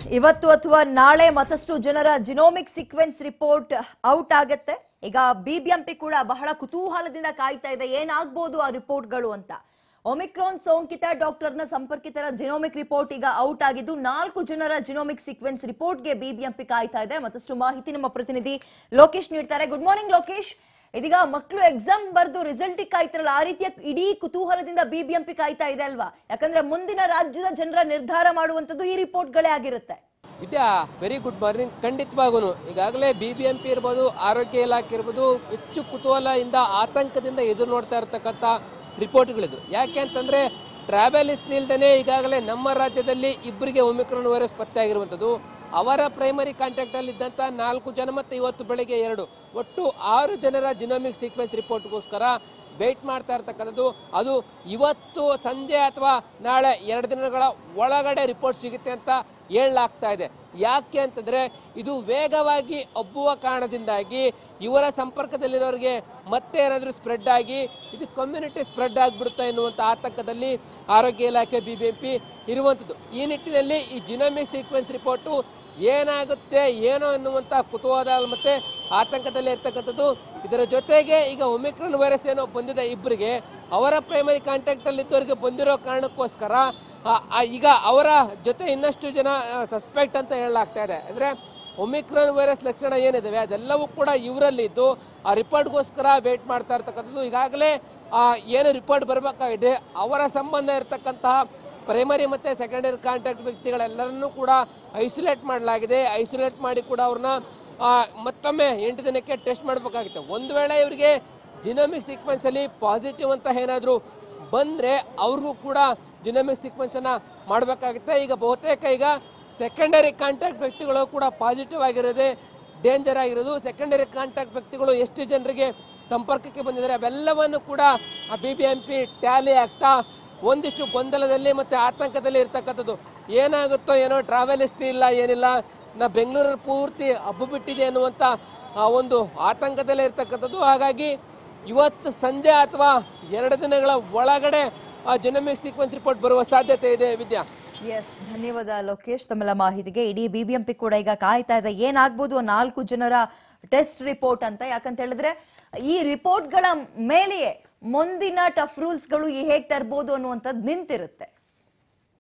ಇವತ್ತು ಅಥವಾ ನಾಳೆ ಮತ್ತಷ್ಟು ಜನರ ಜಿನೋಮಿಕ್ ಸೀಕ್ವೆನ್ಸ್ ರಿಪೋರ್ಟ್ ಔಟ್ ಆಗತ್ತೆ ಈಗ ಬಿಬಿಎಂಪಿ ಕೂಡ ಬಹಳ ಕುತೂಹಲದಿಂದ ಕಾಯ್ತಾ ಇದೆ ಏನಾಗ್ಬೋದು ಆ ರಿಪೋರ್ಟ್ಗಳು ಅಂತ ಒಮಿಕ್ರಾನ್ ಸೋಂಕಿತ ಡಾಕ್ಟರ್ನ ಸಂಪರ್ಕಿತರ ಜಿನೋಮಿಕ್ ರಿಪೋರ್ಟ್ ಈಗ ಔಟ್ ಆಗಿದ್ದು ನಾಲ್ಕು ಜನರ ಜಿನೋಮಿಕ್ ಸೀಕ್ವೆನ್ಸ್ ರಿಪೋರ್ಟ್ಗೆ ಬಿಬಿಎಂಪಿ ಕಾಯ್ತಾ ಇದೆ ಮತ್ತಷ್ಟು ಮಾಹಿತಿ ನಮ್ಮ ಪ್ರತಿನಿಧಿ ಲೋಕೇಶ್ ನೀಡ್ತಾರೆ ಗುಡ್ ಮಾರ್ನಿಂಗ್ ಲೋಕೇಶ್ ಇದೀಗ ಮಕ್ಕಳು ಎಕ್ಸಾಮ್ ಬರೆದು ರಿಸಲ್ಟ್ ಕಾಯ್ತಾರಲ್ಲ ಆ ರೀತಿಯ ಇಡೀ ಕುತೂಹಲದಿಂದ ಬಿಬಿಎಂಪಿ ಕಾಯ್ತಾ ಇದೆ ಅಲ್ವಾ ಯಾಕಂದ್ರೆ ಮುಂದಿನ ರಾಜ್ಯದ ಜನರ ನಿರ್ಧಾರ ಮಾಡುವಂತದ್ದು ಈ ರಿಪೋರ್ಟ್ಗಳೇ ಆಗಿರುತ್ತೆ ವಿದ್ಯಾ ವೆರಿ ಗುಡ್ ಮಾರ್ನಿಂಗ್ ಖಂಡಿತವಾಗೂ ಈಗಾಗಲೇ ಬಿ ಬಿ ಎಂ ಪಿ ಇರ್ಬೋದು ಆರೋಗ್ಯ ಇಲಾಖೆ ಇರ್ಬೋದು ಹೆಚ್ಚು ಕುತೂಹಲದಿಂದ ಆತಂಕದಿಂದ ಎದುರು ನೋಡ್ತಾ ಇರತಕ್ಕಂಥ ರಿಪೋರ್ಟ್ಗಳಿದು ಯಾಕೆ ಅಂತಂದರೆ ಟ್ರಾವೆಲ್ ಹಿಸ್ಟ್ರಿ ಇಲ್ದೇ ಈಗಾಗಲೇ ನಮ್ಮ ರಾಜ್ಯದಲ್ಲಿ ಇಬ್ಬರಿಗೆ ಒಮಿಕ್ರಾನ್ ವೈರಸ್ ಪತ್ತೆ ಆಗಿರುವಂಥದ್ದು ಅವರ ಪ್ರೈಮರಿ ಕಾಂಟ್ಯಾಕ್ಟಲ್ಲಿ ಇದ್ದಂಥ ನಾಲ್ಕು ಜನ ಮತ್ತು ಇವತ್ತು ಬೆಳಗ್ಗೆ ಎರಡು ಒಟ್ಟು ಆರು ಜನರ ಜಿನೋಮಿಕ್ ಸೀಕ್ವೆನ್ಸ್ ರಿಪೋರ್ಟ್ಗೋಸ್ಕರ ವೆಯ್ಟ್ ಮಾಡ್ತಾ ಇರ್ತಕ್ಕಂಥದ್ದು ಅದು ಇವತ್ತು ಸಂಜೆ ಅಥವಾ ನಾಳೆ ಎರಡು ದಿನಗಳ ಒಳಗಡೆ ರಿಪೋರ್ಟ್ ಸಿಗುತ್ತೆ ಅಂತ ಹೇಳಲಾಗ್ತಾ ಇದೆ ಯಾಕೆ ಅಂತಂದರೆ ಇದು ವೇಗವಾಗಿ ಹಬ್ಬುವ ಕಾರಣದಿಂದಾಗಿ ಇವರ ಸಂಪರ್ಕದಲ್ಲಿರೋರಿಗೆ ಮತ್ತೆ ಏನಾದರೂ ಸ್ಪ್ರೆಡ್ ಆಗಿ ಇದು ಕಮ್ಯುನಿಟಿ ಸ್ಪ್ರೆಡ್ ಆಗಿಬಿಡುತ್ತೆ ಎನ್ನುವಂಥ ಆತಂಕದಲ್ಲಿ ಆರೋಗ್ಯ ಇಲಾಖೆ ಬಿ ಬಿ ಎಂ ಪಿ ಇರುವಂಥದ್ದು ಈ ನಿಟ್ಟಿನಲ್ಲಿ ಈ ಜಿನೋಮಿಕ್ ಸೀಕ್ವೆನ್ಸ್ ರಿಪೋರ್ಟು ಏನಾಗುತ್ತೆ ಏನೋ ಎನ್ನುವಂಥ ಕುತೂಹಲ ಮತ್ತು ಆತಂಕದಲ್ಲಿ ಇರ್ತಕ್ಕಂಥದ್ದು ಇದರ ಜೊತೆಗೆ ಈಗ ಒಮಿಕ್ರಾನ್ ವೈರಸ್ ಏನೋ ಬಂದಿದೆ ಇಬ್ಬರಿಗೆ ಅವರ ಪ್ರೈಮರಿ ಕಾಂಟ್ಯಾಕ್ಟಲ್ಲಿ ಇದ್ದವರಿಗೆ ಬಂದಿರೋ ಕಾರಣಕ್ಕೋಸ್ಕರ ಆ, ಆ, ಈಗ ಅವರ ಜೊತೆ ಇನ್ನಷ್ಟು ಜನ ಸಸ್ಪೆಕ್ಟ್ ಅಂತ ಹೇಳಲಾಗ್ತಾ ಇದೆ ಅಂದರೆ ಒಮಿಕ್ರಾನ್ ವೈರಸ್ ಲಕ್ಷಣ ಏನಿದಾವೆ ಅದೆಲ್ಲವೂ ಕೂಡ ಇವರಲ್ಲಿದ್ದು ಆ ರಿಪೋರ್ಟ್ಗೋಸ್ಕರ ವೇಟ್ ಮಾಡ್ತಾ ಇರ್ತಕ್ಕಂಥದ್ದು ಈಗಾಗಲೇ ಆ, ಏನು ರಿಪೋರ್ಟ್ ಬರಬೇಕಾಗಿದೆ ಅವರ ಸಂಬಂಧ ಇರತಕ್ಕಂತಹ ಪ್ರೈಮರಿ ಮತ್ತು ಸೆಕೆಂಡರಿ ಕಾಂಟ್ಯಾಕ್ಟ್ ವ್ಯಕ್ತಿಗಳೆಲ್ಲರನ್ನೂ ಕೂಡ ಐಸೋಲೇಟ್ ಮಾಡಲಾಗಿದೆ ಐಸೋಲೇಟ್ ಮಾಡಿ ಕೂಡ ಅವ್ರನ್ನ ಆ, ಮತ್ತೊಮ್ಮೆ ಎಂಟು ದಿನಕ್ಕೆ ಟೆಸ್ಟ್ ಮಾಡಬೇಕಾಗುತ್ತೆ ಒಂದು ವೇಳೆ ಇವರಿಗೆ ಜಿನೋಮಿಕ್ ಸೀಕ್ವೆನ್ಸಲ್ಲಿ ಪಾಸಿಟಿವ್ ಅಂತ ಏನಾದರೂ ಬಂದರೆ ಅವ್ರಿಗೂ ಕೂಡ ಜಿನೋಮಿಕ್ ಸೀಕ್ವೆನ್ಸನ್ನು ಮಾಡಬೇಕಾಗುತ್ತೆ ಈಗ ಬಹುತೇಕ ಈಗ ಸೆಕೆಂಡರಿ ಕಾಂಟ್ಯಾಕ್ಟ್ ವ್ಯಕ್ತಿಗಳು ಕೂಡ ಪಾಸಿಟಿವ್ ಆಗಿರೋದೇ ಡೇಂಜರ್ ಆಗಿರೋದು ಸೆಕೆಂಡರಿ ಕಾಂಟ್ಯಾಕ್ಟ್ ವ್ಯಕ್ತಿಗಳು ಎಷ್ಟು ಜನರಿಗೆ ಸಂಪರ್ಕಕ್ಕೆ ಬಂದಿದ್ದಾರೆ ಅವೆಲ್ಲವನ್ನು ಕೂಡ B B M P tally ಆಗ್ತಾ ಒಂದಿಷ್ಟು ಗೊಂದಲದಲ್ಲಿ ಮತ್ತು ಆತಂಕದಲ್ಲಿ ಇರ್ತಕ್ಕಂಥದ್ದು ಏನಾಗುತ್ತೋ ಏನೋ ಟ್ರಾವೆಲ್ ಹಿಸ್ಟ್ರಿ ಇಲ್ಲ ಏನಿಲ್ಲ ನಾ ಬೆಂಗಳೂರಲ್ಲಿ ಪೂರ್ತಿ ಹಬ್ಬು ಬಿಟ್ಟಿದೆ ಅನ್ನುವಂಥ ಆ ಒಂದು ಆತಂಕದಲ್ಲೇ ಇರ್ತಕ್ಕಂಥದ್ದು ಹಾಗಾಗಿ ಇವತ್ತು ಸಂಜೆ ಅಥವಾ ಎರಡು ದಿನಗಳ ಒಳಗಡೆ ಆ ಜೆನಮಿಕ್ ಸೀಕ್ವೆನ್ಸ್ ರಿಪೋರ್ಟ್ ಬರುವ ಸಾಧ್ಯತೆ ಇದೆ ವಿದ್ಯಾ ಎಸ್ ಧನ್ಯವಾದ ಲೋಕೇಶ್ ತಮ್ಮೆಲ್ಲ ಮಾಹಿತಿಗೆ ಇಡೀ ಬಿಬಿಎಂಪಿ ಕೂಡ ಈಗ ಕಾಯ್ತಾ ಇದೆ ಏನಾಗ್ಬೋದು ಆ ನಾಲ್ಕು ಜನರ ಟೆಸ್ಟ್ ರಿಪೋರ್ಟ್ ಅಂತ ಯಾಕಂತ ಹೇಳಿದ್ರೆ ಈ ರಿಪೋರ್ಟ್ಗಳ ಮೇಲೆಯೇ ಮುಂದಿನ ಟಫ್ ರೂಲ್ಸ್ಗಳು ಹೇಗ್ ತರ್ಬೋದು ಅನ್ನುವಂಥದ್ದು ನಿಂತಿರುತ್ತೆ